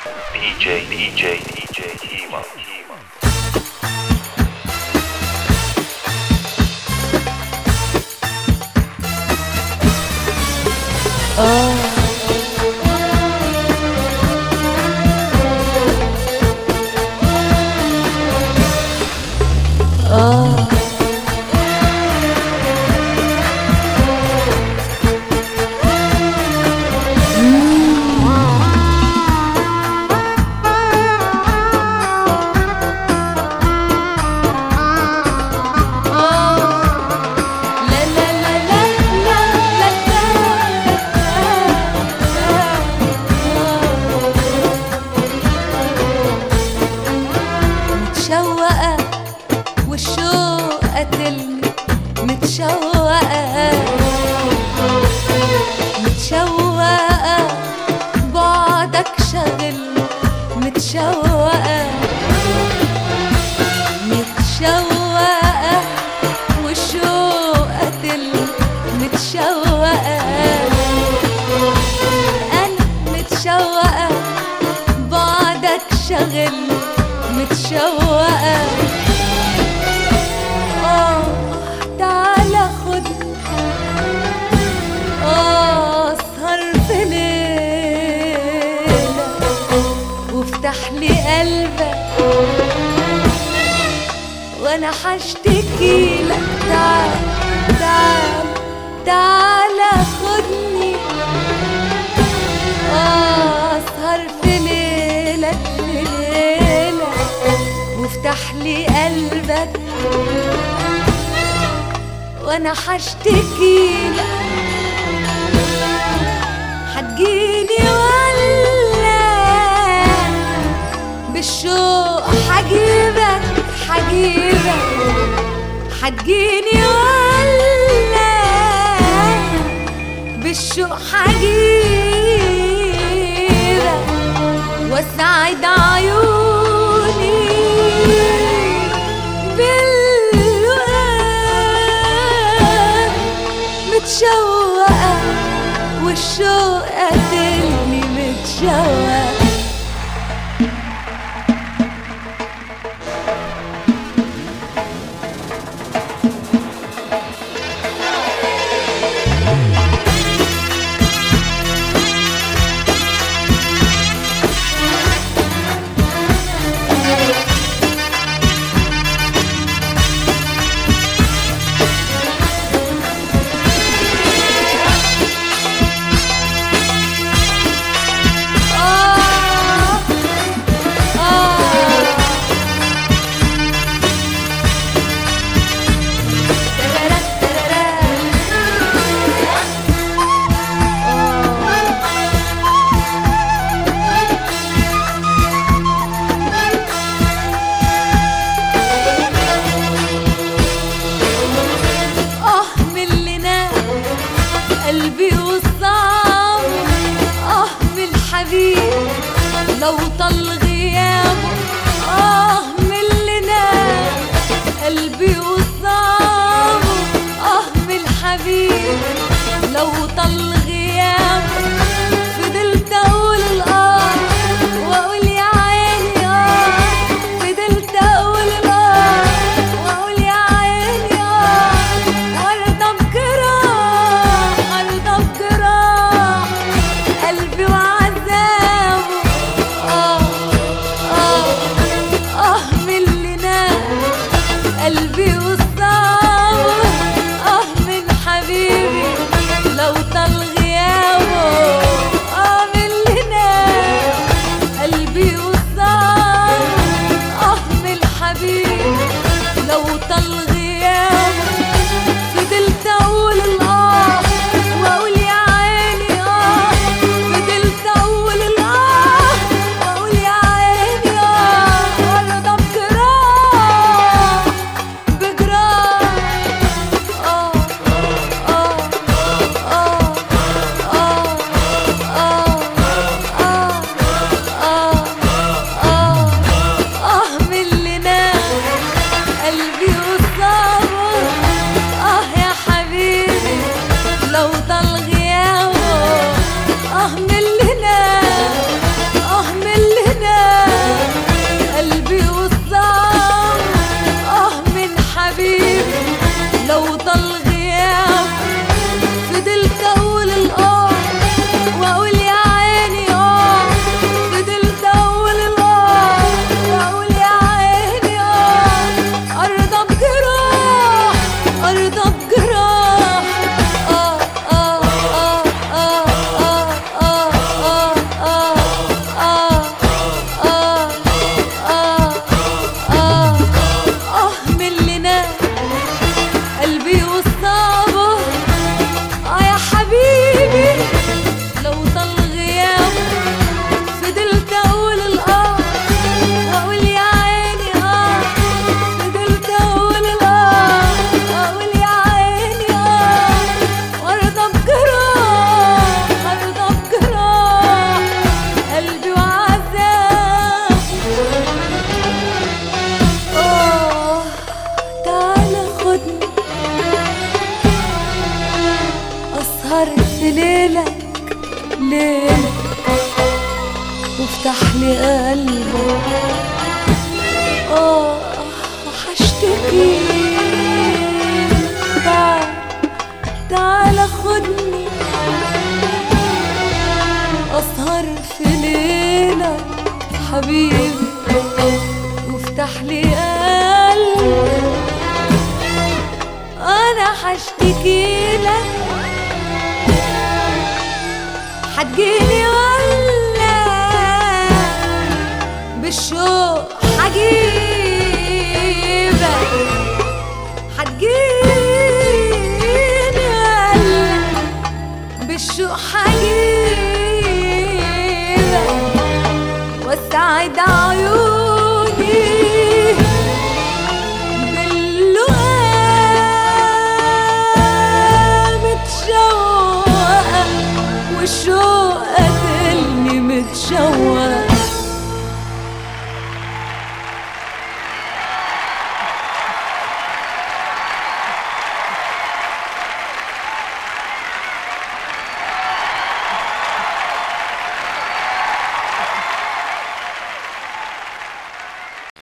DJ DJ DJ Hema Hema لا لا لا لا لا لا متشوقة والشوق قتلني متشوقة متشوقة بعدك شغلني متشوقة متشوقة والشوق قتلني متشوقة أنا متشوقة بعدك شغلني متشوقة آه تعالى خدني آه أسهر في ليلة وافتح لي قلبك وانا حشتكي لك تعال تعال تعال خدني آه، اسهر في ليلك في ليلة وافتح لي قلبك وانا حشتكي لك هتجيني ولا بالشوق حجيبك حجيبك هتجيني ولا بالشوق حجيبك واسعد عيوني بالوقت متشوقة والشوق قتلني متشوقة آه آه ترارا ترارا آه من اللي نام قلبي وصام آه من الحبيب لو طل غيابه آه من اللي نام قلبي وصامه آه من الحبيب لو طل غيابه فضلت أقول آه وأقول يا عيني آه فضلت أقول آه وأقول يا عيني آه وأرضى بجراح أرضى بجراح قلبي وعذابه آه وافتح لي قلبك اه وحشتكي تعال تعال خدني اسهر في ليلك حبيبي وافتح لي قلبك انا حشتكي لك حتجيني